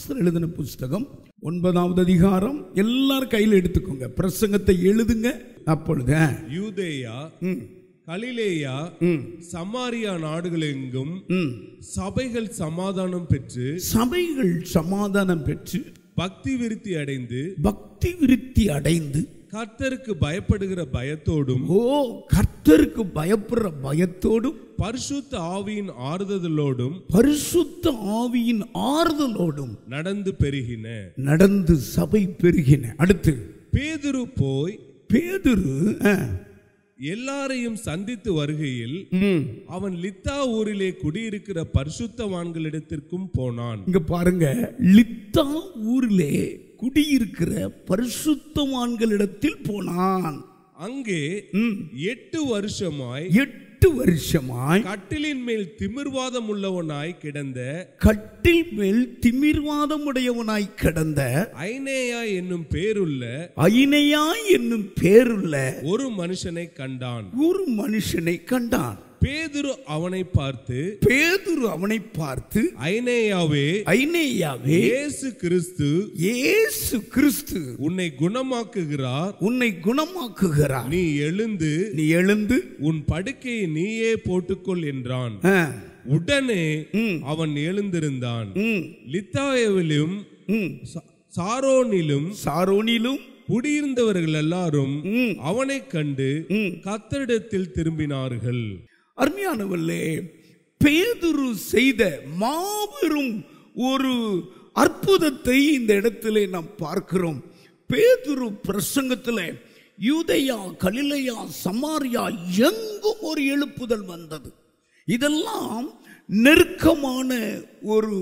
அப்போஸ்தலர் எழுதின புஸ்தகம் ஒன்பதாவது அதிகாரம் எல்லாரும் கையில் எடுத்துக்கோங்க பிரசங்கத்தை எழுதுங்க அப்பொழுது ஆ, யூதேயா ம், கலிலேயா ம், சமாரியா நாடுகளெங்கும் ம். சபைகள் சமாதானம் பெற்று சபைகள் சமாதானம் பெற்று பக்தி விருத்தி அடைந்து பக்தி விருத்தி அடைந்து கர்த்தருக்கு பயப்படுகிற பயத்தோடும் ஓ கர்த்தருக்கு பயப்படுற பயத்தோடும் பரிசுத்த ஆவியின் ஆறுதலோடும் பரிசுத்த ஆவியின் ஆறுதலோடும் நடந்து பெருகின நடந்து சபை பெருகின அடுத்து பேதுரு போய் பேதுரு ஆ, எல்லாரையும் சந்தித்து வருகையில் ம், அவன் லித்தா ஊரிலே குடியிருக்கிற பரிசுத்தவான்களிடத்திற்கும் போனான் இங்க பாருங்க லித்தா ஊரிலே குடியிருக்கிற பரிசுத்தவான்களிடத்தில் போனான் அங்கே ம், எட்டு வருஷமாய் எட்டு வருஷமாய் கட்டிலின் மேல் திமிர்வாதம் உள்ளவனாய் கிடந்த கட்டில் மேல் திமிர்வாதம் உடையவனாய் கிடந்த ஐனேயா என்னும் பேருள்ள ஐனையா என்னும் பேருள்ள ஒரு மனுஷனை கண்டான் ஒரு மனுஷனை கண்டான் பேதுரு அவனை பார்த்து பேதுரு அவனை பார்த்து ஐனேயாவே ஐனேயாவே இயேசு கிறிஸ்து இயேசு கிறிஸ்து உன்னை குணமாக்குகிறார் உன்னை குணமாக்குகிறார் நீ எழுந்து நீ எழுந்து உன் படுக்கையை நீயே போட்டுக்கொள் என்றான் ஆ, உடனே ம், அவன் எழுந்திருந்தான் ம், லித்தாயவிலும் ம். சா- சாரோனிலும் சாரோனிலும் குடியிருந்தவர்கள் எல்லாரும் ம், அவனை கண்டு ம். கத்தரிடத்தில் திரும்பினார்கள் அருமையானவர்களே பேதுரு செய்த மாபெரும் ஒரு அற்புதத்தை இந்த இடத்திலே நாம் பார்க்கிறோம் பேதுரு பிரசங்கத்திலே யூதேயா கலிலேயா சமாரியா எங்கும் ஒரு எழுப்புதல் வந்தது இதெல்லாம் நெருக்கமான ஒரு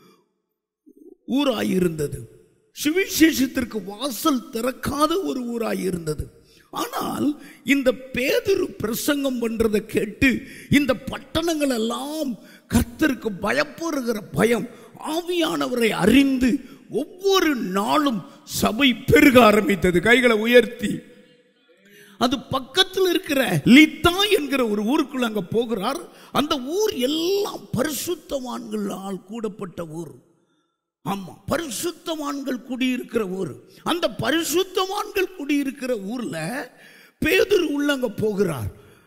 ஊராயிருந்தது சுவிசேஷத்திற்கு வாசல் திறக்காத ஒரு ஊராயிருந்தது ஆனால் இந்த பேதுரு பிரசங்கம் பண்றதை கேட்டு இந்த பட்டணங்கள் எல்லாம் கர்த்தருக்கு பயப்படுகிற பயம் ஆவியானவரை அறிந்து ஒவ்வொரு நாளும் சபை பெருக ஆரம்பித்தது கைகளை உயர்த்தி அது பக்கத்தில் இருக்கிற லித்தா என்கிற ஒரு ஊருக்குள்ள அங்க போகிறார் அந்த ஊர் எல்லாம் பரிசுத்தவான்களால் கூடப்பட்ட ஊர் ஆமா பரிசுத்தவான்கள் குடியிருக்கிற ஊர் அந்த பரிசுத்தவான்கள் குடியிருக்கிற ஊர்ல பேதுரு உள்ளங்க போகிறார்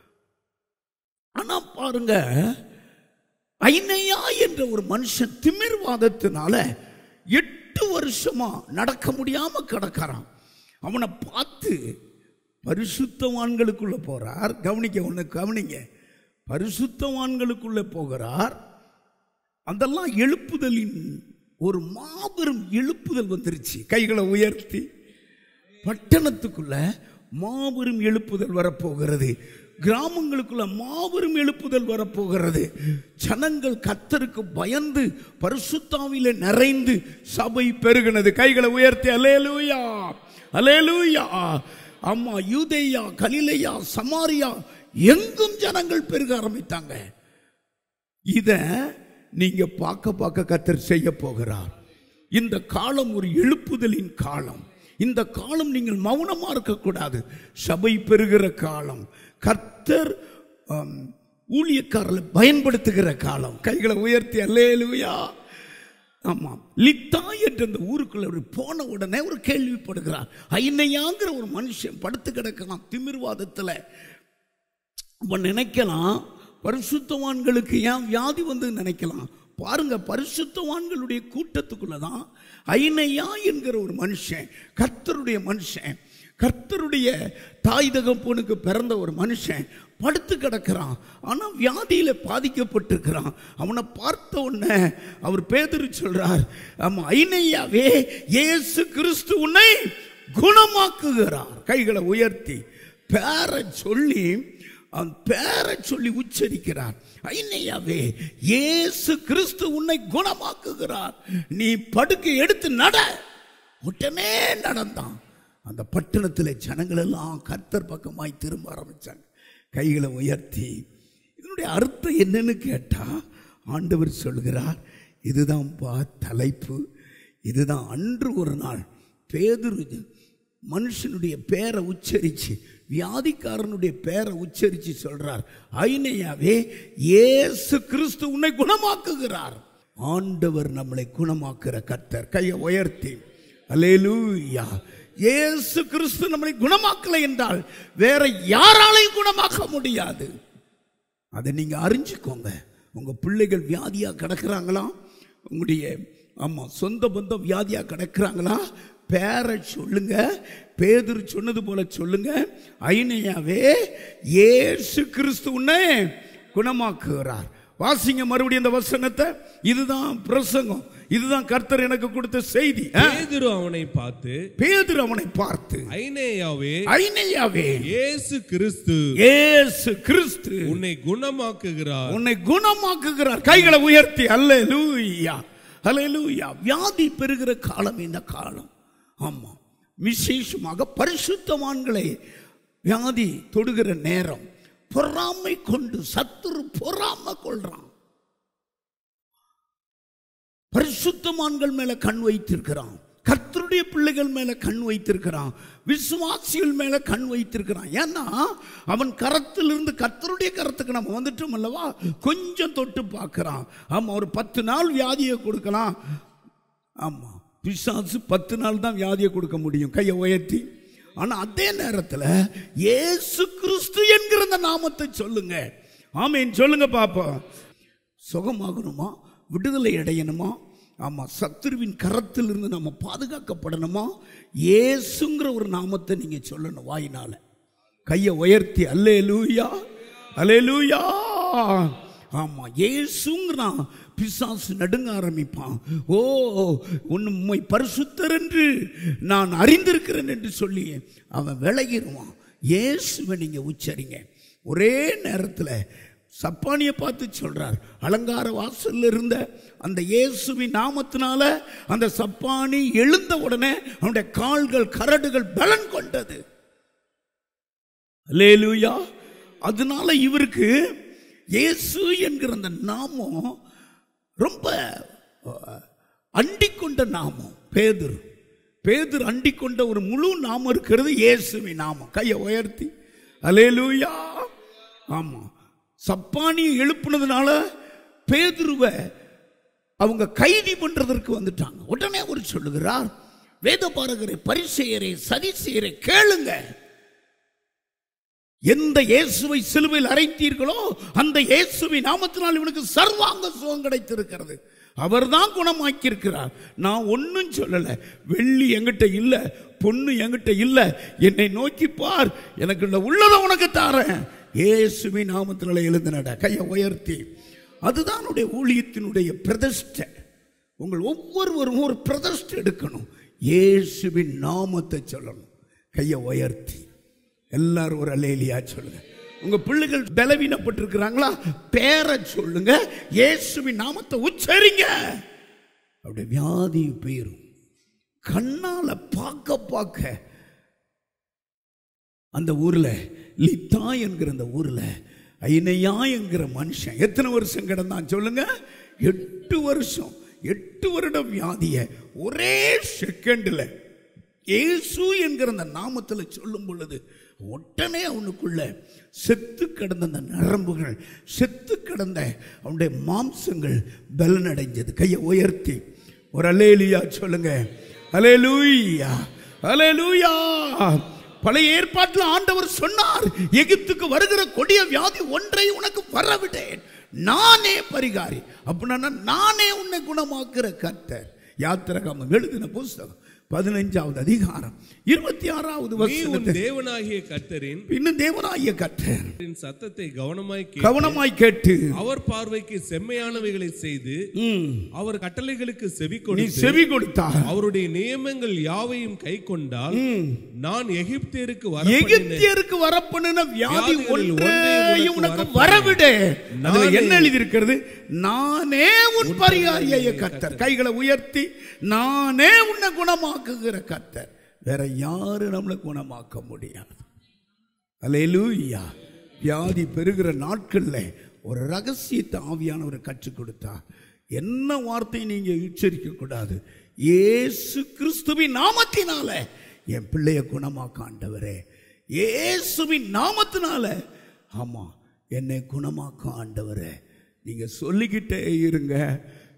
ஆனா பாருங்க ஐனையா என்ற ஒரு மனுஷன் திமிர்வாதத்தினால எட்டு வருஷமா நடக்க முடியாம கிடக்கிறான் அவனை பார்த்து பரிசுத்தவான்களுக்குள்ள போறார் கவனிக்க ஒண்ணு கவனிங்க பரிசுத்தவான்களுக்குள்ள போகிறார் அதெல்லாம் எழுப்புதலின் ஒரு மாபெரும் எழுப்புதல் வந்துருச்சு கைகளை உயர்த்தி பட்டணத்துக்குள்ள மாபெரும் எழுப்புதல் வரப்போகிறது கிராமங்களுக்குள்ள மாபெரும் எழுப்புதல் வரப்போகிறது ஜனங்கள் கத்தருக்கு பயந்து பரிசுத்தாவில நிறைந்து சபை பெருகினது கைகளை உயர்த்தி அலேலூயா அலேலூயா அம்மா யூதேயா கலிலேயா சமாரியா எங்கும் ஜனங்கள் பெருக ஆரம்பித்தாங்க இத நீங்க பார்க்க பார்க்க கத்தர் செய்ய போகிறார் இந்த காலம் ஒரு எழுப்புதலின் காலம் இந்த காலம் நீங்கள் மௌனமா இருக்கக்கூடாது சபை பெறுகிற காலம் கர்த்தர் ஆம், ஊழியக்காரர்களை பயன்படுத்துகிற காலம் கைகளை உயர்த்தி அல்லேலுயா ஆமாம் லித்தா என்ற அந்த ஊருக்குள்ள ஒரு போன உடனே ஒரு கேள்விப்படுகிறார் ஐனையாங்கிற ஒரு மனுஷன் படுத்து கிடக்கலாம் திமிர்வாதத்தில் அவன் நினைக்கலாம் பரிசுத்தவான்களுக்கு ஏன் வியாதி வந்து நினைக்கலாம் பாருங்க பரிசுத்தவான்களுடைய கூட்டத்துக்குள்ள தான் ஐனையா என்கிற ஒரு மனுஷன் கர்த்தருடைய மனுஷன் கர்த்தருடைய தாய் தகப்பனுக்கு பிறந்த ஒரு மனுஷன் படுத்து கிடக்கிறான் ஆனா வியாதியில பாதிக்கப்பட்டிருக்கிறான் அவனை பார்த்த உடனே அவர் பேதரு சொல்றார் ஆமா ஐனையாவே இயேசு கிறிஸ்து உன்னை குணமாக்குகிறார் கைகளை உயர்த்தி பேரை சொல்லி அவன் பேரை சொல்லி உச்சரிக்கிறார் ஐனையாவே இயேசு கிறிஸ்து உன்னை குணமாக்குகிறார் நீ படுக்கை எடுத்து நட உடனே நடந்தான் அந்த பட்டணத்தில் ஜனங்கள் எல்லாம் கர்த்தர் பக்கமாய் திரும்ப ஆரம்பிச்சாங்க கைகளை உயர்த்தி இதனுடைய அர்த்தம் என்னன்னு கேட்டா ஆண்டவர் சொல்கிறார் இதுதான் பா தலைப்பு இதுதான் அன்று ஒரு நாள் பேதுரு மனுஷனுடைய பேரை உச்சரிச்சு வியாதிக்காரனுடைய பேரை உச்சரிச்சு சொல்றார் ஐனையாவே இயேசு கிறிஸ்து உன்னை குணமாக்குகிறார் ஆண்டவர் நம்மளை குணமாக்குற கர்த்தர் கையை உயர்த்தி அல்லேலூயா இயேசு கிறிஸ்து நம்மளை குணமாக்கலை என்றால் வேற யாராலையும் குணமாக்க முடியாது அதை நீங்க அறிஞ்சுக்கோங்க உங்க பிள்ளைகள் வியாதியா கிடக்குறாங்களா உங்களுடைய ஆமா சொந்த பந்தம் வியாதியா கிடக்குறாங்களா பேரை சொல்லுங்க பேதுரு சொன்னது போல சொல்லுங்க ஐனையாவே இயேசு கிறிஸ்து உன்னை குணமாக்குகிறார் வாசிங்க மறுபடியும் இந்த வசனத்தை இதுதான் பிரசங்கம் இதுதான் கர்த்தர் எனக்கு கொடுத்த செய்தி ஆ? பேதுரு அவனை பார்த்து பேதுரு அவனை பார்த்து ஐனேயாவே ஐனையாவே இயேசு கிறிஸ்து இயேசு கிறிஸ்து உன்னை குணமாக்குகிறார் உன்னை குணமாக்குகிறார் கைகளை உயர்த்தி அல்ல லூயா அல்லேலூயா வியாதி பெறுகிற காலம் இந்த காலம் ஆமா விசேஷமாக பரிசுத்தவான்களை வியாதி தொடுகிற நேரம் பொறாமை கொண்டு சத்துரு பொறாமை கொள்றான் பரிசுத்தமான்கள் மேல கண் வைத்திருக்கிறான் கர்த்தருடைய பிள்ளைகள் மேல கண் வைத்திருக்கிறான் விசுவாசிகள் மேல கண் வைத்திருக்கிறான் ஏன்னா அவன் கரத்திலிருந்து கர்த்தருடைய கரத்துக்கு நம்ம வந்துட்டோம் அல்லவா கொஞ்சம் தொட்டு பார்க்கறான் ஆமா ஒரு பத்து நாள் வியாதியை கொடுக்கலாம் ஆமா பிசாசு பத்து நாள் தான் வியாதியை கொடுக்க முடியும் கையை உயர்த்தி ஆனா அதே நேரத்தில் இயேசு கிறிஸ்து என்கிற அந்த நாமத்தை சொல்லுங்க ஆமீன் சொல்லுங்க பாப்போம் சுகமாகணுமா விடுதலை அடையணுமா ஆமா சத்துருவின் கரத்தில் இருந்து நம்ம பாதுகாக்கப்படணுமா இயேசுங்கிற ஒரு நாமத்தை நீங்க சொல்லணும் வாயினால கையை உயர்த்தி அல்லே லூயா அல்லே லூயா ஆமா இயேசுங்கிறான் பிசாசு நடுங்க ஆரம்பிப்பான் ஓ உன் உம்மை பரிசுத்தர் என்று நான் அறிந்திருக்கிறேன் என்று சொல்லி அவன் விலகிடுவான் இயேசுவை நீங்க உச்சரிங்க ஒரே நேரத்தில் சப்பானியை பார்த்து சொல்றார் அலங்கார வாசல்ல இருந்த அந்த இயேசுவின் நாமத்தினால அந்த சப்பானி எழுந்த உடனே அவனுடைய கால்கள் கரடுகள் பலன் கொண்டது அல்லேலூயா அதனால இவருக்கு இயேசு என்கிற அந்த நாமம் ரொம்ப அண்டிக்கொண்ட நாமம் பேதுரு பேதுரு அண்டிக்கொண்ட ஒரு முழு நாமம் இருக்கிறது இயேசுவின் நாமம் கையை உயர்த்தி அலேலூயா ஆமா சப்பானியை எழுப்புனதுனால பேதுருவை அவங்க கைதி பண்றதற்கு வந்துட்டாங்க உடனே அவர் சொல்லுகிறார் வேத பாரகரை பரிசெயரை சதிசெயரை கேளுங்க எந்த இயேசுவை சிலுவையில் அரைத்தீர்களோ அந்த இயேசுவின் நாமத்தினால் இவனுக்கு சர்வாங்க சுகம் கிடைத்திருக்கிறது அவர்தான் குணமாக்கி இருக்கிறார் நான் ஒன்றும் சொல்லல வெள்ளி என்கிட்ட இல்ல பொண்ணு என்கிட்ட இல்ல என்னை நோக்கி பார் எனக்கு இந்த உள்ளதை உனக்கு தாரேன் இயேசுவின் நாமத்தினால எழுந்தினட கையை உயர்த்தி அதுதான் உன்னுடைய ஊழியத்தினுடைய பிரதிஷ்டை உங்கள் ஒவ்வொருவரும் ஒரு பிரதிஷ்டை எடுக்கணும் இயேசுவின் நாமத்தை சொல்லணும் கையை உயர்த்தி எல்லாரும் ஒரு அலேலியா சொல்லுங்க உங்க பிள்ளைகள் பலவீனப்பட்டிருக்கிறாங்களா பேரை சொல்லுங்க இயேசுவின் நாமத்தை உச்சரிங்க அப்படியே வியாதி போயிரும் கண்ணால பார்க்க பார்க்க அந்த ஊர்ல லித்தா என்கிற அந்த ஊர்ல ஐனையா என்கிற மனுஷன் எத்தனை வருஷம் கிடந்தான் சொல்லுங்க எட்டு வருஷம் எட்டு வருடம் வியாதிய ஒரே செகண்ட்ல இயேசு என்கிற அந்த நாமத்தில் சொல்லும் பொழுது உடனே அவனுக்குள்ள செத்து கிடந்த அந்த நரம்புகள் செத்து கிடந்த அவனுடைய மாம்சங்கள் பலனடைஞ்சது கையை உயர்த்தி ஒரு அலேலியா சொல்லுங்க அலேலூயா அலேலூயா பழைய ஏற்பாட்டில் ஆண்டவர் சொன்னார் எகிப்துக்கு வருகிற கொடிய வியாதி ஒன்றை உனக்கு வரவிட்டேன் நானே பரிகாரி அப்படின்னா நானே உன்னை குணமாக்குற கர்த்தர் யாத்திரகாமம் எழுதின புஸ்தகம் பதினைஞ்சாவது அதிகாரம் இருபத்தி ஆறாவது நீ உன் வசனத்தை தேவனாகிய கர்த்தரின் இன்னும் தேவனாகிய கர்த்தர் சத்தத்தை கவனமாய் கேட்டு கவனமாய் கேட்டு அவர் பார்வைக்கு செம்மையானவைகளை செய்து ம், அவர் கட்டளைகளுக்கு செவி நீ கொடுத்து செவி கொடுத்தார் அவருடைய நியமங்கள் யாவையும் கை கொண்டால் நான் எகிப்தியருக்கு வர எகிப்தியருக்கு வரப்பண்ணின வியாதி வியாதிகளில் ஒன்றையும் ஒன்றை உனக்கு உனக்கு வரவிடு அதுல நானே- என்ன எழுதி இருக்கிறது நானே உன் பரிகாரியை கர்த்தர் கைகளை உயர்த்தி நானே உன்னை குணமாக்குகிற கர்த்தர் வேற யாரு நம்மளை குணமாக்க முடியாது அல்லேலூயா வியாதி பெறுகிற நாட்கள்ல ஒரு ரகசியத்தை ஆவியானவர் கற்றுக் கொடுத்தார் என்ன வார்த்தை நீங்க உச்சரிக்க கூடாது இயேசு கிறிஸ்துவின் நாமத்தினால என் பிள்ளைய குணமாக்க ஆண்டவரே இயேசுவின் நாமத்தினால ஆமா என்னை குணமாக்க ஆண்டவரே நீங்க சொல்லிக்கிட்டே இருங்க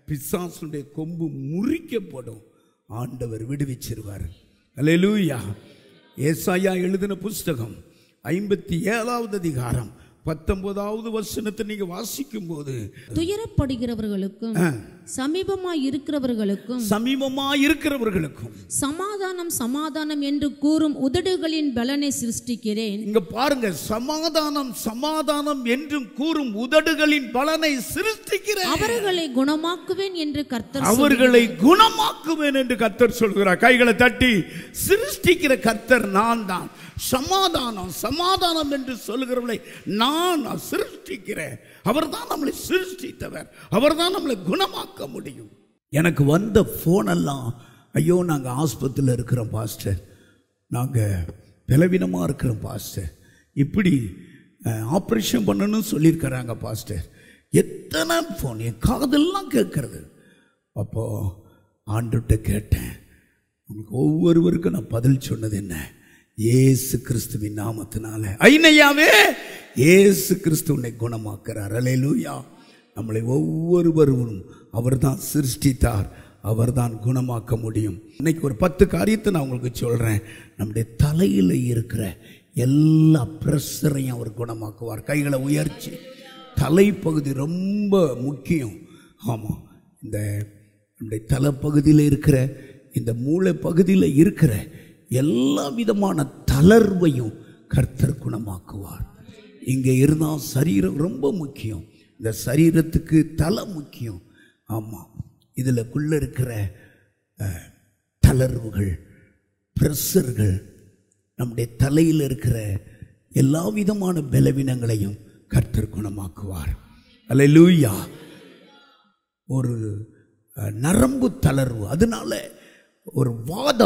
பிசாசுடைய கொம்பு முறிக்கப்படும் ஆண்டவர் விடுவிச்சிருவார் அல்லேலூயா ஏசாயா எழுதின புஸ்தகம் ஐம்பத்தி ஏழாவது அதிகாரம் பத்தொன்பதாவது வசனத்தை நீங்க வாசிக்கும் போது துயரப்படுகிறவர்களுக்கும் சமீபமாய் இருக்கிறவர்களுக்கும் சமீபமா இருக்கிறவர்களுக்கும் சமாதானம் சமாதானம் என்று கூறும் உதடுகளின் பலனை சிருஷ்டிக்கிறேன் இங்க பாருங்க சமாதானம் சமாதானம் என்றும் கூறும் உதடுகளின் பலனை சிருஷ்டிக்கிறேன் அவர்களை குணமாக்குவேன் என்று கர்த்தர் அவர்களை குணமாக்குவேன் என்று கர்த்தர் சொல்கிறார் கைகளை தட்டி சிருஷ்டிக்கிற கர்த்தர் நான் தான் சமாதானம் சமாதானம் என்று சொல்கிறவர்களை நான் சிருஷ்டிக்கிறேன் அவர் தான் நம்மளை சிருஷ்டித்தவர் அவர் தான் நம்மளை குணமாக்க முடியும் எனக்கு வந்த போன் எல்லாம் ஐயோ நாங்க ஆஸ்பத்திரியில் இருக்கிறோம் பாஸ்டர் நாங்க பலவீனமா இருக்கிறோம் பாஸ்டர் இப்படி ஆப்ரேஷன் பண்ணணும்னு சொல்லியிருக்கிறாங்க பாஸ்டர் எத்தனை ஃபோன் என் காதெல்லாம் கேட்கறது அப்போ ஆண்டுகிட்ட கேட்டேன் உங்களுக்கு ஒவ்வொருவருக்கும் நான் பதில் சொன்னது என்ன ஏசு கிறிஸ்துவின் நாமத்தினால ஐனையாவே ஏசு கிறிஸ்து உன்னை குணமாக்குறார் அலையலூயா நம்மளை ஒவ்வொருவரும் அவர்தான் சிருஷ்டித்தார் அவர்தான் குணமாக்க முடியும் இன்னைக்கு ஒரு பத்து காரியத்தை நான் உங்களுக்கு சொல்றேன் நம்முடைய தலையில் இருக்கிற எல்லா ப்ரெஷரையும் அவர் குணமாக்குவார் கைகளை உயர்ச்சி தலைப்பகுதி ரொம்ப முக்கியம் ஆமாம் இந்த நம்முடைய தலைப்பகுதியில் இருக்கிற இந்த மூளை பகுதியில் இருக்கிற எல்லா விதமான தளர்வையும் கர்த்தர் குணமாக்குவார் இங்கே இருந்தால் சரீரம் ரொம்ப முக்கியம் இந்த சரீரத்துக்கு தலை முக்கியம் ஆமாம் இதில் இருக்கிற அஹ், தளர்வுகள் ப்ரெஷர்கள் நம்முடைய தலையில் இருக்கிற எல்லா விதமான பலவீனங்களையும் கர்த்தர் குணமாக்குவார் அல்லேலூயா ஒரு அஹ், நரம்பு தளர்வு அதனால ஒரு வாத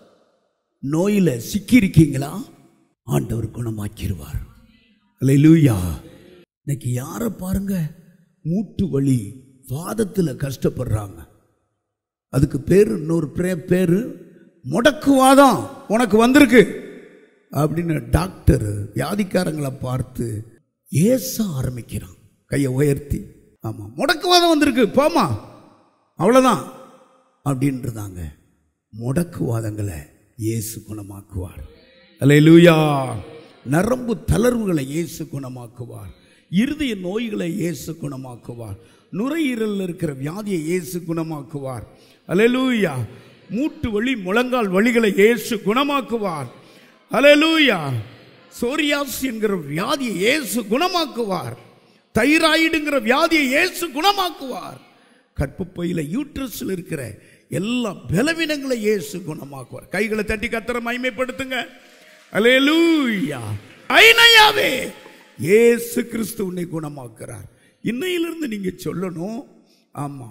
நோயில் சிக்கியிருக்கீங்களா ஆண்டவர் குணமாக்கிடுவார் அல்லேலூயா இன்னைக்கு யாரை பாருங்க மூட்டு வலி வாதத்தில் கஷ்டப்படுறாங்க அதுக்கு பேர் இன்னொரு பே பேர் முடக்குவாதம் உனக்கு வந்திருக்கு அப்படின்னு டாக்டர் வியாதிக்காரங்களை பார்த்து ஏச ஆரம்பிக்கிறான் கையை உயர்த்தி ஆமாம் முடக்குவாதம் வந்திருக்கு போமா அவ்வளோதான் அப்படின்றதாங்க முடக்குவாதங்களை இயேசு குணமாக்குவார் அல்லேலூயா நரம்பு தளர்வுகளை இயேசு குணமாக்குவார் இருதய நோய்களை இயேசு குணமாக்குவார் நுரையீரலில் இருக்கிற வியாதியை இயேசு குணமாக்குவார் அல்லேலூயா மூட்டு வலி முழங்கால் வலிகளை இயேசு குணமாக்குவார் அல்லேலூயா சோரியாஸ் என்கிற வியாதியை இயேசு குணமாக்குவார் தைராய்டுங்கிற வியாதியை இயேசு குணமாக்குவார் கற்பப்பையில் யூட்ரஸில் இருக்கிற எல்லா பலவீனங்களை இயேசு குணமாக்குவார் கைகளை தட்டி கத்தரை மைமைப்படுத்துங்க அல்லேலூயா ஐனையாவே இயேசு கிறிஸ்து உன்னை குணமாக்குறார் இன்னையிலிருந்து நீங்க சொல்லணும் ஆமா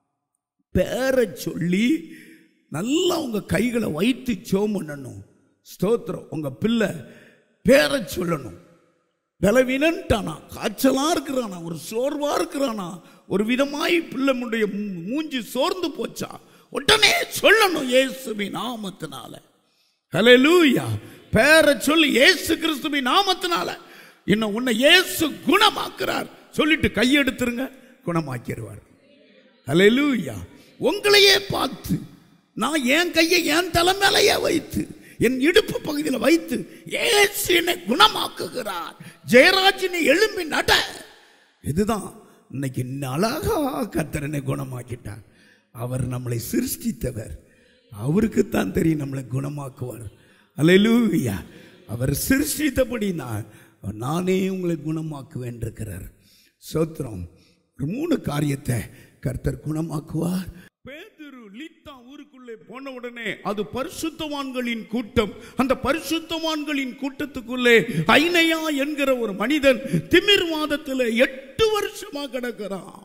பேரை சொல்லி நல்லா உங்க கைகளை வைத்து ஜோம் பண்ணணும் ஸ்தோத்திரம் உங்க பிள்ளை பேரை சொல்லணும் பலவீனன்ட்டானா காய்ச்சலா இருக்கிறானா ஒரு சோர்வா இருக்கிறானா ஒரு விதமாய் பிள்ளைமுடைய மூ- மூஞ்சி சோர்ந்து போச்சா உடனே சொல்லணும் இயேசுவின் நாமத்தினால ஹalleluya பேரை சொல்லி இயேசு கிறிஸ்துவின் நாமத்தினால இன்னும் உன்னை இயேசு குணமாக்குறார் சொல்லிட்டு கையெடுத்துருங்க குணமாக்கிடுவார் ஹalleluya உங்களையே பார்த்து நான் என் கையை என் தலை மேலேயே வைத்து என் இடுப்பு பகுதியில் வைத்து இயேசு என்னை குணமாக்குகிறார் ஜெயராஜினை எழும்பி நட இதுதான் இன்னைக்கு அழகா கத்தரனை குணமாக்கிட்டார் அவர் நம்மளை சிருஷ்டித்தவர் அவருக்குத்தான் தெரியும் நம்மளை குணமாக்குவார் அல்லேலூயா அவர் சிருஷ்டித்தபடி நான் நானே உங்களை குணமாக்குவேன் இருக்கிறார் சோத்திரம் ஒரு மூணு காரியத்தை கர்த்தர் குணமாக்குவார் பேதுரு லீத்தா ஊருக்குள்ளே போன உடனே அது பரிசுத்தவான்களின் கூட்டம் அந்த பரிசுத்தவான்களின் கூட்டத்துக்குள்ளே ஐனையா என்கிற ஒரு மனிதன் திமிர்வாதத்தில் எட்டு வருஷமா கிடக்கிறான்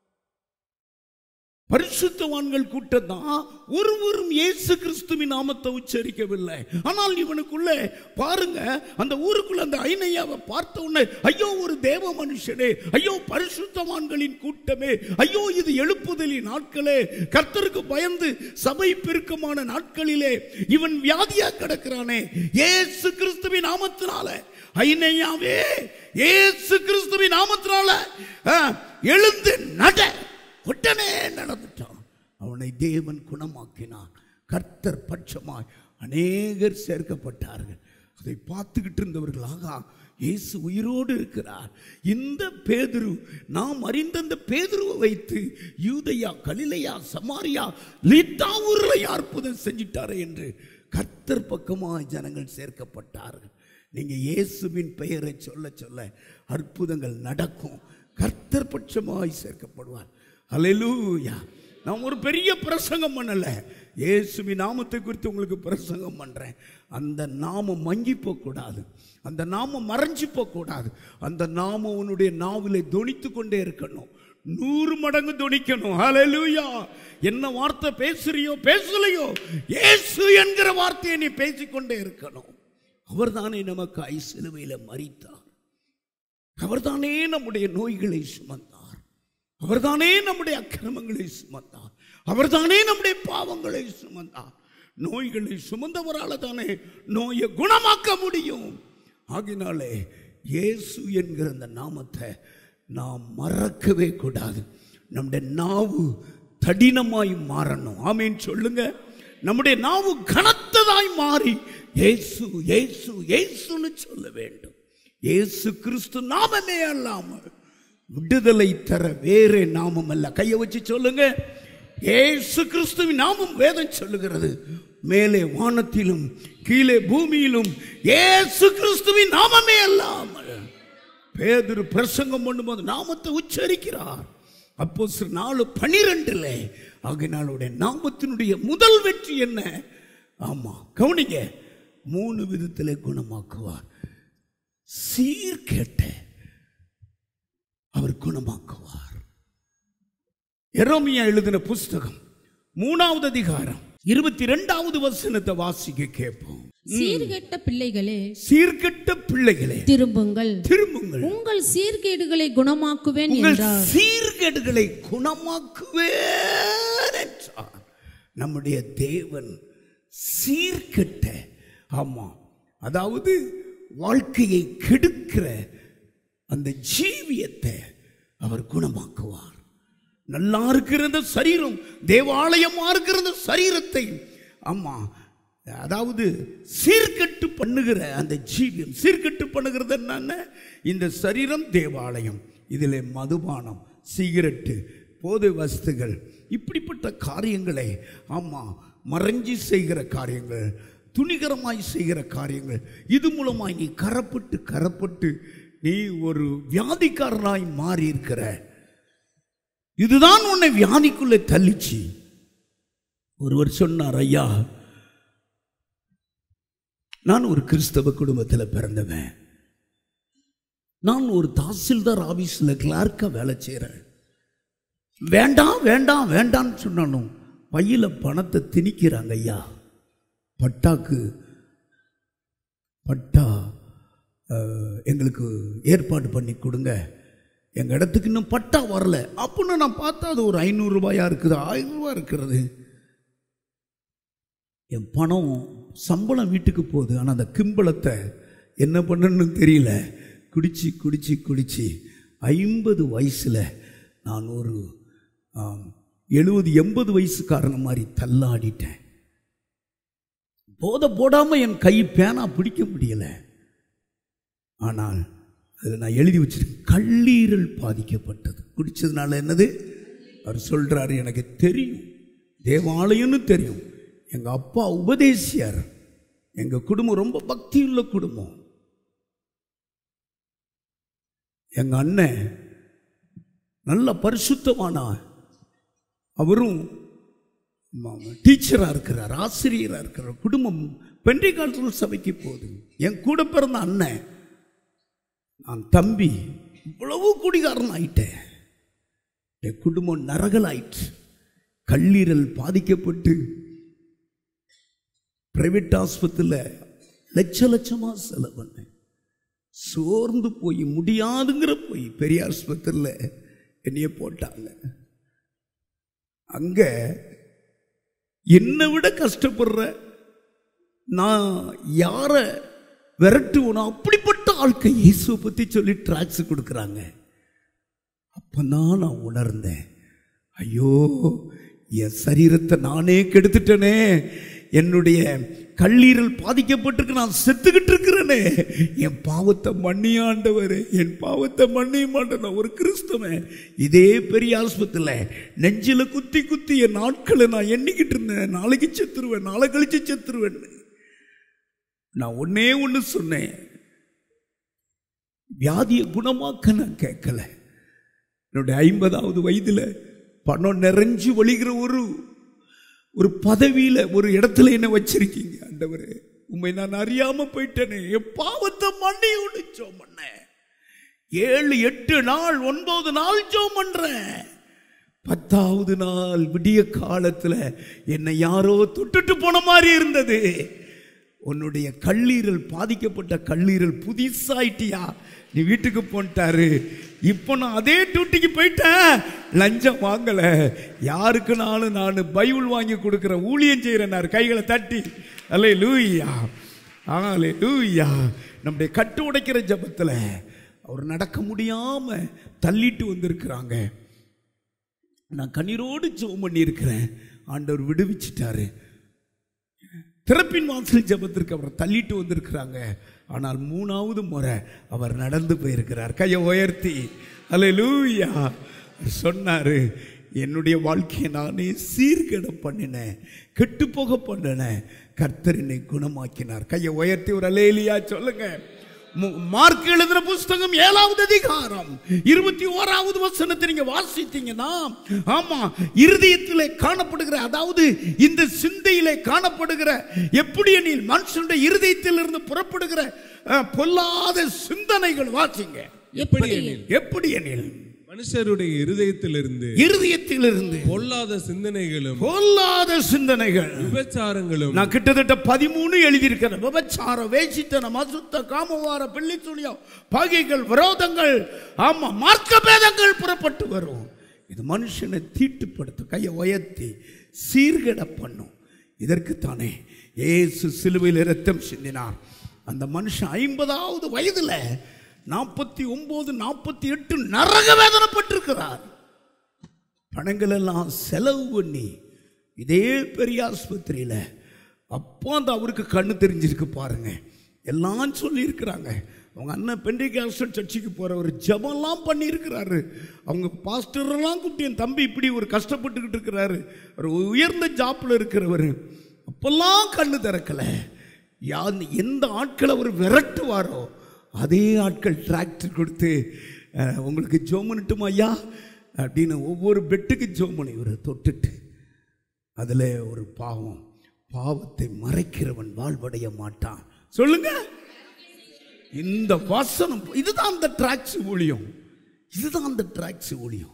பரிசுத்தவான்கள் கூட்டம் தான் ஒருவரும் இயேசு கிறிஸ்துவின் நாமத்தை உச்சரிக்கவில்லை ஆனால் இவனுக்குள்ள பாருங்க அந்த ஊருக்குள்ள அந்த ஐனையாவை பார்த்த உடனே ஐயோ ஒரு தேவ மனுஷனே ஐயோ பரிசுத்தவான்களின் கூட்டமே ஐயோ இது எழுப்புதலின் நாட்களே கர்த்தருக்கு பயந்து சபை பெருக்கமான நாட்களிலே இவன் வியாதியா கிடக்கிறானே இயேசு கிறிஸ்துவின் நாமத்தினால ஐனையாவே இயேசு கிறிஸ்துவின் நாமத்தினால ஆ, எழுந்து நட உடனே நடந்துட்டான் அவனை தேவன் குணமாக்கினான் கர்த்தர் பட்சமாய் அநேகர் சேர்க்கப்பட்டார்கள் அதை பார்த்துக்கிட்டு இருந்தவர்கள் ஆகா இயேசு உயிரோடு இருக்கிறார் இந்த பேதுரு நாம் அறிந்த இந்த பேதுருவை வைத்து யூதையா கலிலையா சமாரியா லீட்டா ஊரில் அற்புதம் செஞ்சிட்டாரே என்று கர்த்தர் பக்கமாய் ஜனங்கள் சேர்க்கப்பட்டார்கள் நீங்க இயேசுவின் பெயரை சொல்ல சொல்ல அற்புதங்கள் நடக்கும் கர்த்தர் பட்சமாய் சேர்க்கப்படுவார் அல்லேலூயா நான் ஒரு பெரிய பிரசங்கம் பண்ணல இயேசுவின் நாமத்தை குறித்து உங்களுக்கு பிரசங்கம் பண்றேன் அந்த நாமம் மங்கி போகக்கூடாது அந்த நாமம் மறைஞ்சு போகக்கூடாது அந்த நாமம் உன்னுடைய நாவிலே தொனித்து கொண்டே இருக்கணும் நூறு மடங்கு துணிக்கணும் ஹalleluya என்ன வார்த்தை பேசுறியோ பேசலையோ இயேசு என்கிற வார்த்தையை நீ பேசிக்கொண்டே இருக்கணும் அவர்தானே நமக்கு ஐ சிலுவையில மறித்தார் அவர்தானே நம்முடைய நோய்களை சுமந்தார் அவர்தானே நம்முடைய அக்கிரமங்களை சுமந்தார் அவர்தானே நம்முடைய பாவங்களை சுமந்தார் நோய்களை சுமந்தவரால் தானே நோயை குணமாக்க முடியும் ஆகினாலே இயேசு என்கிற அந்த நாமத்தை நாம் மறக்கவே கூடாது நம்முடைய நாவு தடினமாய் மாறணும் ஆமீன் சொல்லுங்க நம்முடைய நாவு கனத்ததாய் மாறி இயேசு இயேசு இயேசுன்னு சொல்ல வேண்டும் இயேசு கிறிஸ்து நாமமே அல்லாமல் விடுதலை தர வேறே நாமம் அல்ல கையை வச்சு சொல்லுங்க இயேசு கிறிஸ்துவின் நாமம் வேதம் சொல்லுகிறது மேலே வானத்திலும் கீழே பூமியிலும் இயேசு கிறிஸ்துவின் நாமமே அல்லாமல் பேதுரு பிரசங்கம் பண்ணும்போது நாமத்தை உச்சரிக்கிறார் அப்போ நாலு பனிரெண்டுல ஆகினாலுடைய நாமத்தினுடைய முதல் வெற்றி என்ன ஆமா கவனிங்க மூணு விதத்திலே குணமாக்குவார் சீர்கேட்ட அவர் குணமாக்குவார் எரோமியா எழுதின புஸ்தகம் மூணாவது அதிகாரம் இருபத்தி ரெண்டாவது வசனத்தை வாசிக்க கேட்போம் சீர்கெட்ட பிள்ளைகளே சீர்கெட்ட பிள்ளைகளே திரும்புங்கள் திரும்புங்கள் உங்கள் சீர்கேடுகளை குணமாக்குவேன் உங்கள் என்றார் சீர்கேடுகளை குணமாக்குவேன் என்றார் நம்முடைய தேவன் சீர்கெட்ட ஆமா அதாவது வாழ்க்கையை கெடுக்கிற அந்த ஜீவியத்தை அவர் குணமாக்குவார் நல்லா இருக்கிற இந்த சரீரம் தேவாலயமா இருக்கிற இந்த சரீரத்தை ஆமா அதாவது சீர்கட்டு பண்ணுகிற அந்த ஜீவியம் சீர்கட்டு பண்ணுகிறது என்னன்னா இந்த சரீரம் தேவாலயம் இதில் மதுபானம் சிகரெட்டு போதை வஸ்துகள் இப்படிப்பட்ட காரியங்களை ஆமா மறைஞ்சி செய்கிற காரியங்கள் துணிகரமாய் செய்கிற காரியங்கள் இது மூலமாய் நீ கரப்பட்டு கரப்பட்டு நீ ஒரு வியாதிக்காரனாய் மாறி இருக்கிற இதுதான் உன்னை வியாதிக்குள்ளே தள்ளிச்சு ஒருவர் சொன்னார் ஐயா நான் ஒரு கிறிஸ்தவ குடும்பத்தில் பிறந்தவன் நான் ஒரு தாசில்தார் ஆபீஸில் கிளார்க்கா வேலை செய்கிறேன் வேண்டாம் வேண்டாம் வேண்டாம்னு சொன்னாலும் பையில பணத்தை திணிக்கிறாங்க ஐயா பட்டாக்கு பட்டா அஹ், எங்களுக்கு ஏற்பாடு பண்ணி கொடுங்க எங்கள் இடத்துக்கு இன்னும் பட்டா வரல அப்படின்னு நான் பார்த்தா அது ஒரு ஐநூறு ரூபாயா இருக்குது ஆயிரம் ரூபாய் இருக்கிறது என் பணம் சம்பளம் வீட்டுக்கு போகுது ஆனால் அந்த கிம்பளத்தை என்ன பண்ணணும்னு தெரியல குடிச்சு குடிச்சு குடிச்சு ஐம்பது வயசில் நான் ஒரு எழுபது எண்பது வயசுக்காரன மாதிரி தள்ளாடிட்டேன் போதை போடாமல் என் கை பேனா பிடிக்க முடியல ஆனால் அதில் நான் எழுதி வச்சிருக்கேன் கல்லீரல் பாதிக்கப்பட்டது குடிச்சதுனால என்னது அவர் சொல்றாரு எனக்கு தெரியும் தேவாலயம்னு தெரியும் எங்க அப்பா உபதேசியார் எங்க குடும்பம் ரொம்ப பக்தியுள்ள குடும்பம் எங்க அண்ணன் நல்ல பரிசுத்தமானா அவரும் டீச்சராக இருக்கிறார் ஆசிரியராக இருக்கிறார் குடும்பம் பெண்டை காலத்தில் சபைக்கு போகுது என் கூட பிறந்த அண்ணன் நான் தம்பி இவ்வளவு குடிகாரன் ஆயிட்டேன் என் குடும்பம் நரகலாயிற்று கல்லீரல் பாதிக்கப்பட்டு பிரைவேட் ஆஸ்பத்திரியில் லட்ச லட்சமா செலவு பண்ணேன் சோர்ந்து போய் முடியாதுங்கிற போய் பெரிய ஆஸ்பத்திரியில் என்னைய போட்டாங்க அங்க என்னை விட கஷ்டப்படுற நான் யாரை விரட்டுவனோ அப்படிப்பட்ட ஆட்கள் இயேசுவை பற்றி சொல்லி ட்ராக்ஸ் கொடுக்குறாங்க அப்பதான் நான் உணர்ந்தேன் ஐயோ என் சரீரத்தை நானே கெடுத்துட்டேனே என்னுடைய கல்லீரல் பாதிக்கப்பட்டிருக்கு நான் செத்துக்கிட்டு இருக்கிறேனே என் பாவத்தை மன்னியாண்டவர் என் பாவத்தை மன்னிய மாட்டேன் ஒரு கிறிஸ்தவன் இதே பெரிய ஆஸ்பத்திரியில் நெஞ்சில குத்தி குத்தி என் நாட்களை நான் எண்ணிக்கிட்டு இருந்தேன் நாளைக்கு செத்துருவேன் நாளை கழிச்சு செத்துருவேன் நான் ஒன்னே ஒன்று சொன்னேன் வியாதியை குணமாக்க நான் கேட்கல என்னுடைய ஐம்பதாவது வயதுல பணம் நிறைஞ்சு வழிகிற ஒரு ஒரு பதவியில ஒரு இடத்துல என்ன வச்சிருக்கீங்க ஆண்டவரே உண்மை நான் அறியாம போயிட்டேனே என் பாவத்தை மண்ணி ஜோம் பண்ணேன் ஏழு எட்டு நாள் ஒன்பது நாள் ஜோம் பண்றேன் பத்தாவது நாள் விடிய காலத்துல என்னை யாரோ தொட்டுட்டு போன மாதிரி இருந்தது உன்னுடைய கல்லீரல் பாதிக்கப்பட்ட கல்லீரல் புதுசாயிட்டியா நீ வீட்டுக்கு போன்ட்டாரு இப்போ நான் அதே டியூட்டிக்கு போயிட்டேன் லஞ்சம் வாங்கல யாருக்குனாலும் நான் பைபிள் வாங்கி கொடுக்குறேன் ஊழியம் செய்கிறேன் கைகளை தட்டி அல்லே லூயா ஆலே லூயா நம்முடைய கட்டு உடைக்கிற ஜபத்தில் அவர் நடக்க முடியாம தள்ளிட்டு வந்திருக்கிறாங்க நான் கண்ணீரோடு ஜெபம் பண்ணியிருக்கிறேன் ஆண்டவர் விடுவிச்சிட்டாரு திறப்பின் வாசல் ஜெபத்திற்கு அவர் தள்ளிட்டு வந்திருக்கிறாங்க ஆனால் மூணாவது முறை அவர் நடந்து போயிருக்கிறார் கையை உயர்த்தி அல்லேலூயா சொன்னாரு என்னுடைய வாழ்க்கையை நானே சீர்கேட பண்ணினேன் கெட்டு போக பண்ணினேன் கர்த்தர் என்னை குணமாக்கினார் கையை உயர்த்தி ஒரு அலேலியா சொல்லுங்க மு- மார்க் எழுதின புஸ்தகம் ஏழாவது அதிகாரம் இருபத்தி ஓராவது வசனத்தை நீங்க வாசித்தீங்கன்னா ஆமா இருதயத்திலே காணப்படுகிற அதாவது இந்த சிந்தையிலே காணப்படுகிற எப்படி எனில் மனுஷனுடைய இருதயத்திலிருந்து புறப்படுகிற அஹ், பொல்லாத சிந்தனைகள் வாசிங்க எப்படி எனில் எப்படி எனில் மனுஷருடைய இருதயத்திலிருந்து இருதயத்திலிருந்து பொல்லாத சிந்தனைகளும் பொல்லாத சிந்தனைகள் விபச்சாரங்களும் நான் கிட்டத்தட்ட பதிமூணு எழுதியிருக்கிறேன் விபச்சாரம் வேசித்தனம் அசுத்த காமவார பிள்ளை துணியம் பகைகள் விரோதங்கள் ஆமா மார்க்க பேதங்கள் புறப்பட்டு வரும் இது மனுஷனை தீட்டுப்படுத்தும் கையை உயர்த்தி சீர்கட பண்ணும் இதற்குத்தானே இயேசு சிலுவையில் இரத்தம் சிந்தினார் அந்த மனுஷன் ஐம்பதாவது வயதுல நாற்பத்தி ஒன்பது நாற்பத்தி எட்டு நரக வேதனைப்பட்டிருக்கிறார் பணங்கள் எல்லாம் செலவு பண்ணி இதே பெரிய ஆஸ்பத்திரியில் அப்போ அந்த அவருக்கு கண்ணு தெரிஞ்சிருக்கு பாருங்க எல்லாம் சொல்லியிருக்கிறாங்க அவங்க அண்ணன் பெண்டிகாஸ்டல் சர்ச்சுக்கு போகிறவர் ஜெபம்லாம் பண்ணியிருக்கிறாரு அவங்க பாஸ்டரெல்லாம் கூப்பிட்டு என் தம்பி இப்படி ஒரு கஷ்டப்பட்டுக்கிட்டு இருக்கிறாரு ஒரு உயர்ந்த ஜாப்பில் இருக்கிறவர் அப்பெல்லாம் கண்ணு திறக்கலை யா எந்த ஆட்களை அவர் விரட்டுவாரோ அதே ஆட்கள் டிராக்டர் கொடுத்து அஹ், உங்களுக்கு ஜோமனிட்டுமா ஐயா அப்படின்னு ஒவ்வொரு பெட்டுக்கு ஜோமனை இவர் தொட்டுட்டு அதில் ஒரு பாவம் பாவத்தை மறைக்கிறவன் வாழ்வடைய மாட்டான் சொல்லுங்க இந்த வசனம் இதுதான் அந்த டிராக்ஸ் ஊழியம் இதுதான் அந்த டிராக்ஸ் ஊழியம்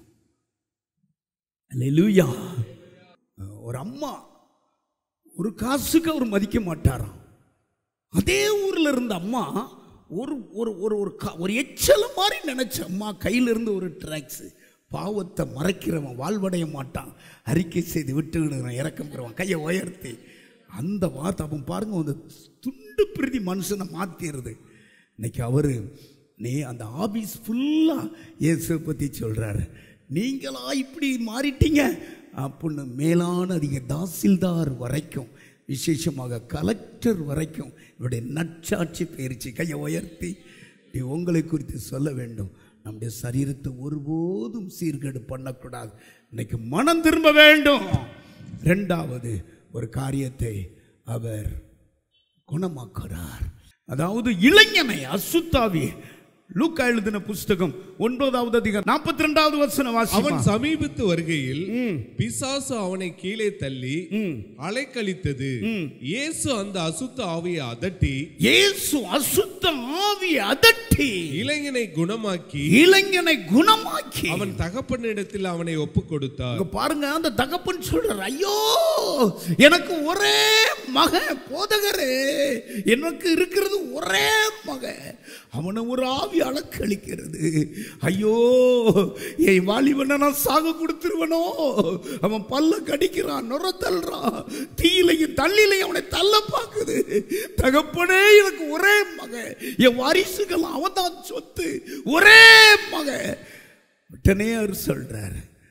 அல்லேலூயா ஒரு அம்மா ஒரு காசுக்கு அவர் மதிக்க மாட்டாராம் அதே ஊர்ல இருந்த அம்மா ஒரு ஒரு ஒரு ஒரு கா- ஒரு எச்சல மாதிரி நினைச்ச அம்மா கையில இருந்து ஒரு டிராக்ஸ் பாவத்தை மறைக்கிறவன் வாழ்வடைய மாட்டான் அறிக்கை செய்து விட்டு விடுகிறான் இறக்கம் பெறுவான் கையை உயர்த்தி அந்த வார்த்தை அப்போ பாருங்க அந்த துண்டு பிரதி மனுஷனை மாத்திடுது இன்னைக்கு அவரு நீ அந்த ஆபீஸ் ஃபுல்லா இயேசுவை பத்தி சொல்றாரு நீங்களா இப்படி மாறிட்டீங்க அப்படின்னு மேலான அதிக தாசில்தார் வரைக்கும் விசேஷமாக கலெக்டர் வரைக்கும் இவருடைய நற்சாட்சி பயிற்சி கையை உயர்த்தி நீ உங்களை குறித்து சொல்ல வேண்டும் நம்முடைய சரீரத்தை ஒருபோதும் சீர்கேடு பண்ணக்கூடாது இன்னைக்கு மனம் திரும்ப வேண்டும் ரெண்டாவது ஒரு காரியத்தை அவர் குணமாக்குறார் அதாவது இளைஞனை அசுத்தாவி லூக்கா எழுதின புஸ்தகம் ஒன்பதாவது அதிகாரம் நாற்பத்தி ரெண்டாவது வசனம் அவன் வாசிப்பான் சமீபத்து வருகையில் பிசாசு அவனை கீழே தள்ளி அலைக்கழித்தது இயேசு அந்த அசுத்த ஆவியை அதட்டி இயேசு அசுத்த ஆவியை அதட்டி இளைஞனை குணமாக்கி இளைஞனை குணமாக்கி அவன் தகப்பனிடத்தில் அவனை ஒப்பு கொடுத்தார் இங்க பாருங்க அந்த தகப்பன் சொல்றார் ஐயோ எனக்கு ஒரே மக போதகரே எனக்கு இருக்கிறது ஒரே மக அவனை ஒரு ஆவி அலக்களிக்கிறது ஐயோ என் வாலிபனை நான் சாக கொடுத்துருவனோ அவன் பல்ல கடிக்கிறான் நுர தள்ளுறான் தீயிலையும் தள்ளிலையும் அவனை தள்ள பார்க்குது தகப்பனே எனக்கு ஒரே மக என் வாரிசுகள் அவன் தான் சொத்து ஒரே மக உடனே அவர் சொல்றாரு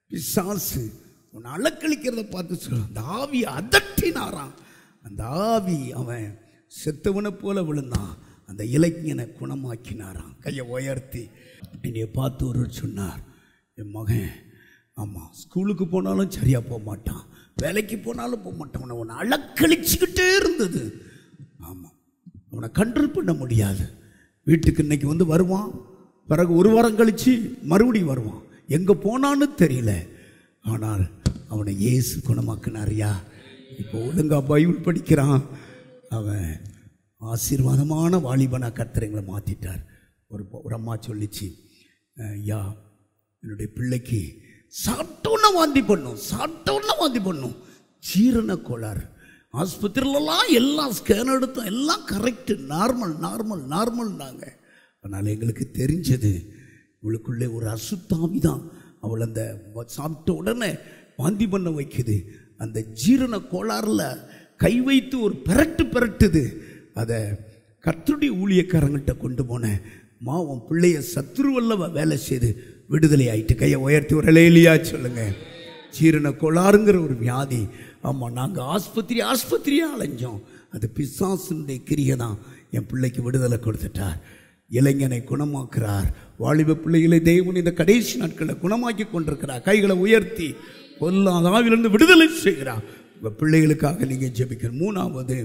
பிசாசு உன்னை அலக்களிக்கிறத பார்த்து சொல்ல அந்த ஆவியை அதட்டினாராம் அந்த ஆவி அவன் செத்தவனை போல விழுந்தான் அந்த இளைஞனை குணமாக்கினாராம் கையை உயர்த்தி என்னைய பார்த்து ஒருவர் சொன்னார் என் மகன் ஆமாம் ஸ்கூலுக்கு போனாலும் சரியாக போக மாட்டான் வேலைக்கு போனாலும் போக மாட்டான் அவனை உன்னை அலக்களிச்சுக்கிட்டே இருந்தது ஆமாம் அவனை கண்ட்ரோல் பண்ண முடியாது வீட்டுக்கு இன்னைக்கு வந்து வருவான் பிறகு ஒரு வாரம் கழிச்சு மறுபடியும் வருவான் எங்கே போனான்னு தெரியல ஆனால் அவனை இயேசு குணமாக்குனாரியா இப்போ ஒழுங்கா பைபிள் படிக்கிறான் அவன் ஆசீர்வாதமான வாலிபனா கர்த்தரைங்களை மாற்றிட்டார் ஒரு பொ- ஒரு அம்மா சொல்லிச்சு "அஹ், ஐயா என்னுடைய பிள்ளைக்கு சாப்பிட்டோன்னு வாந்தி பண்ணும் சாப்பிட்டோன்னு வாந்தி பண்ணும் ஜீரண கோளாறு ஆஸ்பத்திரியிலலாம் எல்லாம் ஸ்கேன் எடுத்தோம் எல்லாம் கரெக்டு நார்மல் நார்மல் நார்மல்னாங்க ஆனால் எங்களுக்கு தெரிஞ்சது இவளுக்குள்ளே ஒரு அசுத்தாவி தான் அவள் அந்த வ- சாப்பிட்ட உடனே வாந்தி பண்ண வைக்குது அந்த ஜீரண கோளாறில் கை வைத்து ஒரு பிரட்டு பிரட்டுது அதை கர்த்தருடைய ஊழியக்காரங்கள்ட்ட கொண்டு போனேன் மா உன் பிள்ளைய சத்ருவல்லவ வேலை செய்து விடுதலை ஆயிட்டு கையை உயர்த்தி ஒரு லேலியா சொல்லுங்க ஜீரண கோளாறுங்கிற ஒரு வியாதி ஆமாம் நாங்கள் ஆஸ்பத்திரி ஆஸ்பத்திரியாக அலைஞ்சோம் அது பிசாசுடைய கிரியை தான் என் பிள்ளைக்கு விடுதலை கொடுத்துட்டார் இளைஞனை குணமாக்குறார் வாலிப பிள்ளைகளை தேவன் இந்த கடைசி நாட்களில் குணமாக்கி கொண்டிருக்கிறார் கைகளை உயர்த்தி பொல்லாத ஆவிலிருந்து விடுதலை செய்கிறார் உங்கள் பிள்ளைகளுக்காக நீங்கள் ஜெபிக்கணும் மூணாவது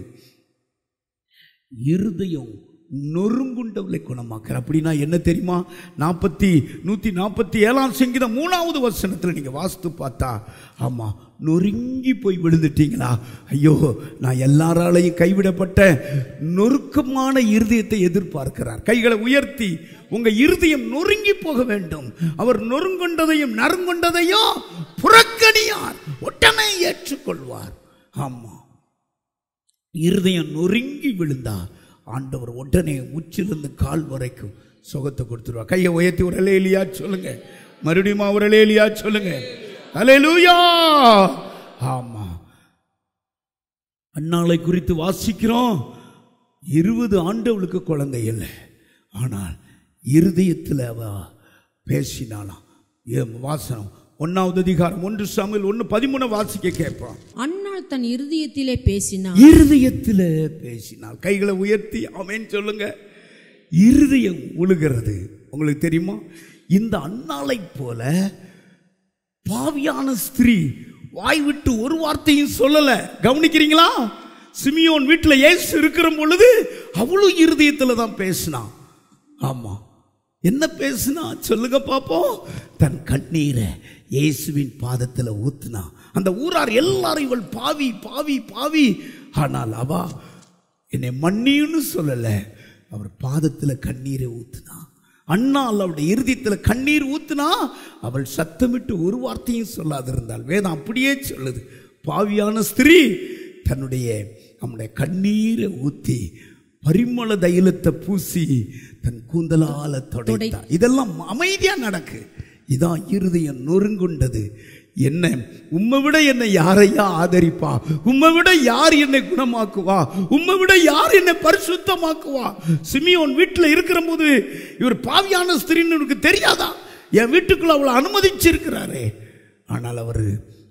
இருதயம் நொறுங்குண்டவளை குணமாக்குற அப்படின்னா என்ன தெரியுமா நாற்பத்தி நூற்றி நாற்பத்தி ஏழாம் சங்கீதம் மூணாவது வசனத்தில் நீங்கள் வாஸ்து பார்த்தா ஆமாம் நொறுங்கி போய் விழுந்துட்டீங்களா ஐயோ நான் எல்லாராலையும் கைவிடப்பட்ட நொறுக்கமான இருதயத்தை எதிர்பார்க்கிறார் கைகளை உயர்த்தி உங்கள் இருதயம் நொறுங்கி போக வேண்டும் அவர் நொறுங்குண்டதையும் நறுங்குண்டதையும் புறக்கணியார் உடனே ஏற்றுக்கொள்வார் ஆமாம் இருதயம் நொறுங்கி விழுந்தா ஆண்டவர் உடனே உச்சிலிருந்து கால் வரைக்கும் சுகத்தை கொடுத்துருவா கையை உயர்த்தி ஒரு அலேலியா சொல்லுங்க மறுபடியும் ஒரு அலேலியா சொல்லுங்க அலேலூயா ஆமா அன்னாளை குறித்து வாசிக்கிறோம் இருபது ஆண்டவளுக்கு குழந்தை இல்லை ஆனால் இருதயத்தில் அவ பேசினாலாம் ஏ- வாசனம் ஒன்னாவது அதிகாரம் ஒன்று சாமியில் ஒன்று பதிமூணு வாசிக்க கேட்பான் அன்னாள் தன் இருதயத்திலே பேசினார் இருதயத்தில் பேசினாள் கைகளை உயர்த்தி ஆமென் சொல்லுங்க இருதயம் உழுகிறது உங்களுக்கு தெரியுமா இந்த அன்னாளைப் போல பாவியான ஸ்திரீ வாய் விட்டு ஒரு வார்த்தையும் சொல்லல கவனிக்கிறீங்களா சிமியோன் வீட்டில் இயேசு இருக்கிற பொழுது அவளும் இருதயத்தில் தான் பேசினான் ஆமா என்ன பேசுனா சொல்லுங்க பாப்போம் தன் கண்ணீரை இயேசுவின் பாதத்தில் ஊத்துனா அந்த ஊரார் எல்லாரும் இவள் பாவி பாவி பாவி ஆனால் அவா என்னை மன்னியுன்னு சொல்லல அவர் பாதத்தில் கண்ணீரை ஊத்துனா அண்ணால் அவருடைய இருதயத்தில் கண்ணீர் ஊத்துனா அவள் சத்தமிட்டு ஒரு வார்த்தையும் சொல்லாதிருந்தாள் வேதம் அப்படியே சொல்லுது பாவியான ஸ்திரீ தன்னுடைய நம்முடைய கண்ணீரை ஊத்தி பரிமள தைலத்தை பூசி தன் கூந்தலால தொடைத்தா இதெல்லாம் அமைதியா நடக்கு இதான் இருதயம் நொறுங்குண்டது என்ன உம்மை விட என்னை யாரையா ஆதரிப்பா உம்மை விட யார் என்னை குணமாக்குவா உம்மை விட யார் என்னை பரிசுத்தமாக்குவா சிமியோன் வீட்டில் இருக்கிற போது இவர் பாவியான ஸ்திரீன்னு எனக்கு தெரியாதா என் வீட்டுக்குள்ள அவளை அனுமதிச்சிருக்கிறாரே ஆனால் அவர்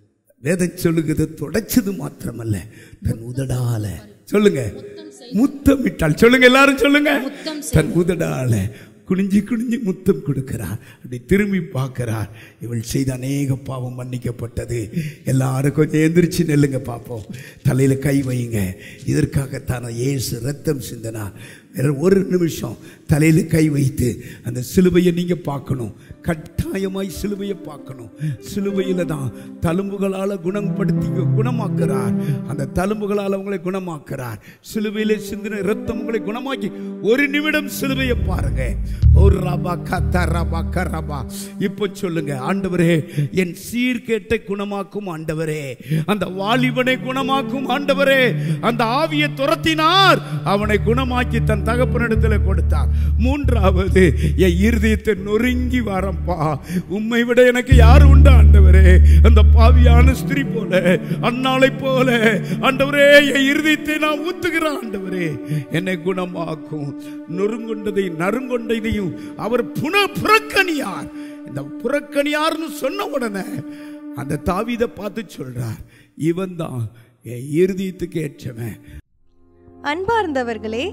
வேதம் சொல்லுகிறது தொடச்சது மாத்திரமல்ல தன் உதடால சொல்லுங்க முத்தமிட்டாள் சொல்லுங்க எல்லாரும் சொல்லுங்க முத்தம் தன் உதடால குனிஞ்சு குனிஞ்சு முத்தம் கொடுக்கிறார் அப்படி திரும்பி பார்க்கிறார் இவள் செய்த அநேக பாவம் மன்னிக்கப்பட்டது எல்லாரும் கொஞ்சம் எந்திரிச்சு நெல்லுங்க பார்ப்போம் தலையில கை வையுங்க இதற்காகத்தான இயேசு ரத்தம் சிந்தினார் வேற ஒரு நிமிஷம் தலையில கை வைத்து அந்த சிலுவையை நீங்க பார்க்கணும் கட்டாயமாய் சிலுவையை பார்க்கணும் சிலுவையில தான் தழும்புகளால குணப்படுத்தி குணமாக்குறார் அந்த தழும்புகளால் உங்களை குணமாக்குறார் சிலுவையிலே சிந்தின ரத்தம் உங்களை குணமாக்கி ஒரு நிமிடம் சிலுவையை பாருங்க ஒரு ரபா கத்த ரபா கரபா இப்போ சொல்லுங்க ஆண்டவரே என் சீர்கேட்டை குணமாக்கும் ஆண்டவரே அந்த வாலிபனை குணமாக்கும் ஆண்டவரே அந்த ஆவியை துரத்தினார் அவனை குணமாக்கி தன் தகப்பனிடத்தில் கொடுத்தார் மூன்றாவது என் இருதயத்தை நொறுங்கி வரப்பா உம்மை விட எனக்கு யார் உண்டு ஆண்டவரே அந்த பாவியான ஸ்திரீ போல அன்னாளை போல ஆண்டவரே என் இருதயத்தை நான் ஊத்துகிறேன் ஆண்டவரே என்னை குணமாக்கும் நொறுங்கொண்டதை நறுங்கொண்டதையும் அவர் புன புறக்கணியார் இந்த புறக்கணியார்னு சொன்ன உடனே அந்த தாவீதை பார்த்து சொல்றார் இவன் தான் என் இருதயத்துக்கு ஏற்றவன் அன்பார்ந்தவர்களே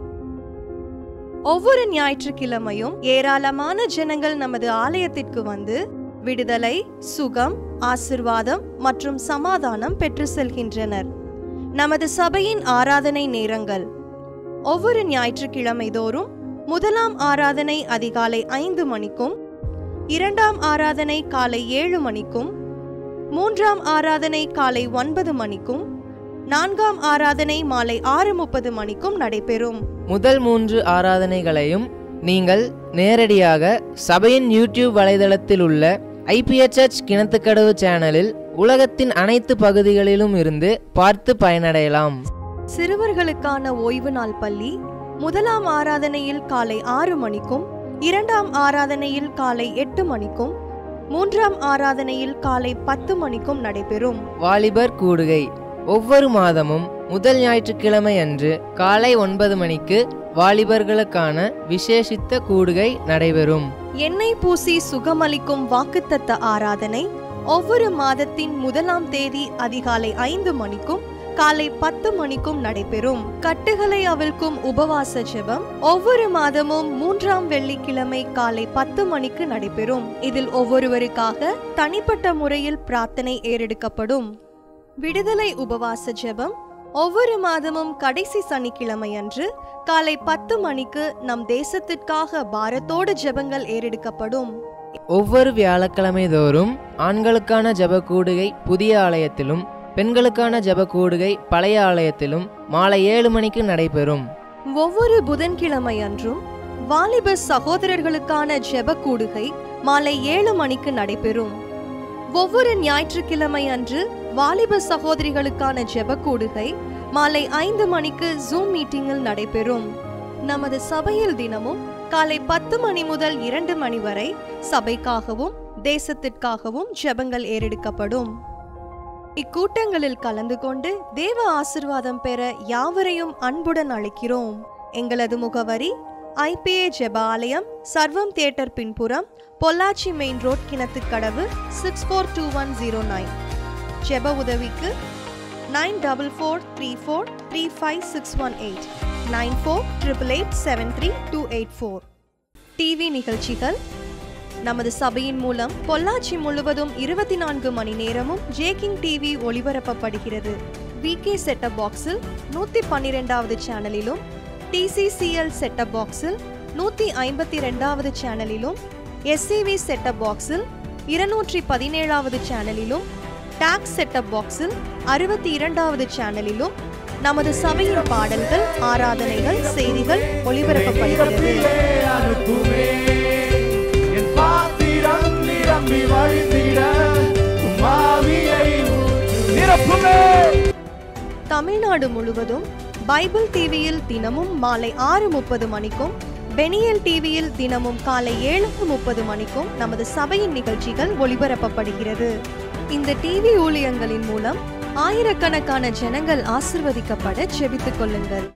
ஒவ்வொரு ஞாயிற்றுக்கிழமையும் ஏராளமான ஜனங்கள் நமது ஆலயத்திற்கு வந்து விடுதலை சுகம் ஆசிர்வாதம் மற்றும் சமாதானம் பெற்று செல்கின்றனர் நமது சபையின் ஆராதனை நேரங்கள் ஒவ்வொரு ஞாயிற்றுக்கிழமை தோறும் முதலாம் ஆராதனை அதிகாலை ஐந்து மணிக்கும் இரண்டாம் ஆராதனை காலை ஏழு மணிக்கும் மூன்றாம் ஆராதனை காலை ஒன்பது மணிக்கும் நான்காம் ஆராதனை மாலை ஆறு முப்பது மணிக்கும் நடைபெறும் முதல் மூன்று ஆராதனைகளையும் நீங்கள் நேரடியாக சபையின் யூடியூப் வலைதளத்தில் உள்ள ஐபிஎச்எச் கிணத்துக்கடவு சேனலில் உலகத்தின் அனைத்து பகுதிகளிலும் இருந்து பார்த்து பயனடையலாம் சிறுவர்களுக்கான ஓய்வு நாள் பள்ளி முதலாம் ஆராதனையில் காலை ஆறு மணிக்கும் இரண்டாம் ஆராதனையில் காலை எட்டு மணிக்கும் மூன்றாம் ஆராதனையில் காலை பத்து மணிக்கும் நடைபெறும் வாலிபர் கூடுகை ஒவ்வொரு மாதமும் முதல் ஞாயிற்றுக்கிழமை அன்று காலை ஒன்பது மணிக்கு வாலிபர்களுக்கான விசேஷித்த கூடுகை நடைபெறும் எண்ணெய் பூசி சுகமளிக்கும் வாக்குத்தத்த ஆராதனை ஒவ்வொரு மாதத்தின் முதலாம் தேதி அதிகாலை ஐந்து மணிக்கும் காலை பத்து மணிக்கும் நடைபெறும் கட்டுகளை அவிழ்க்கும் உபவாச ஜெபம் ஒவ்வொரு மாதமும் மூன்றாம் வெள்ளிக்கிழமை காலை பத்து மணிக்கு நடைபெறும் இதில் ஒவ்வொருவருக்காக தனிப்பட்ட முறையில் பிரார்த்தனை ஏறெடுக்கப்படும் விடுதலை உபவாச ஜெபம் ஒவ்வொரு மாதமும் கடைசி சனிக்கிழமை அன்று காலை பத்து மணிக்கு நம் தேசத்திற்காக பாரத்தோடு ஜெபங்கள் ஏறெடுக்கப்படும் ஒவ்வொரு வியாழக்கிழமை தோறும் ஆண்களுக்கான ஜெப கூடுகை புதிய ஆலயத்திலும் பெண்களுக்கான ஜெப கூடுகை பழைய ஆலயத்திலும் மாலை ஏழு மணிக்கு நடைபெறும் ஒவ்வொரு புதன்கிழமை அன்றும் வாலிப சகோதரர்களுக்கான ஜெப கூடுகை மாலை ஏழு மணிக்கு நடைபெறும் ஒவ்வொரு ஞாயிற்றுக்கிழமை அன்று வாலிப சகோதரிகளுக்கான ஜெப கூடுகை மாலை ஐந்து மணிக்கு ஜூம் மீட்டிங்கில் நடைபெறும் நமது சபையில் தினமும் காலை பத்து மணி முதல் இரண்டு மணி வரை சபைக்காகவும் தேசத்திற்காகவும் ஜெபங்கள் ஏறெடுக்கப்படும் இக்கூட்டங்களில் கலந்து கொண்டு தேவ ஆசிர்வாதம் பெற யாவரையும் அன்புடன் அழைக்கிறோம் எங்களது முகவரி ஐபிஏ ஜெப ஆலயம் சர்வம் தியேட்டர் பின்புறம் Pollachi main road Kinathukadavu six four two one zero nine ஜெப உதவிக்கு nine double four three four three five six one eight nine four triple eight seven three two eight four TV நிகழ்ச்சிகள் நமது சபையின் மூலம் பொள்ளாச்சி முழுவதும் இருபத்தி நான்கு மணி நேரமும் ஜேகிங் டிவி ஒளிபரப்பப்படுகிறது விகே செட்டப் பாக்ஸில் நூற்றி பன்னிரெண்டாவது சேனலிலும் டிசிசிஎல் செட்டப் பாக்ஸில் நூற்றி ஐம்பத்தி ரெண்டாவது சேனலிலும் எஸ்சிவி செட்டப் பாக்ஸில் இருநூற்றி பதினேழாவது சேனலிலும் டாக்ஸ் செட்டப் பாக்ஸில் அறுபத்தி இரண்டாவது சேனலிலும் நமது சபையின் பாடல்கள் ஆராதனைகள் செய்திகள் ஒளிபரப்பப்படுகிறது என் பாத்திரம் நிரம்பி வழிந்திட உமாவியை நிரப்புமே தமிழ்நாடு முழுவதும் பைபிள் டிவியில் தினமும் மாலை ஆறு முப்பது மணிக்கும் பெனியல் டிவியில் தினமும் காலை ஏழு முப்பது மணிக்கும் நமது சபையின் நிகழ்ச்சிகள் ஒளிபரப்பப்படுகிறது இந்த டிவி ஊழியங்களின் மூலம் ஆயிரக்கணக்கான ஜனங்கள் ஆசிர்வதிக்கப்பட செபித்துக் கொள்ளுங்கள்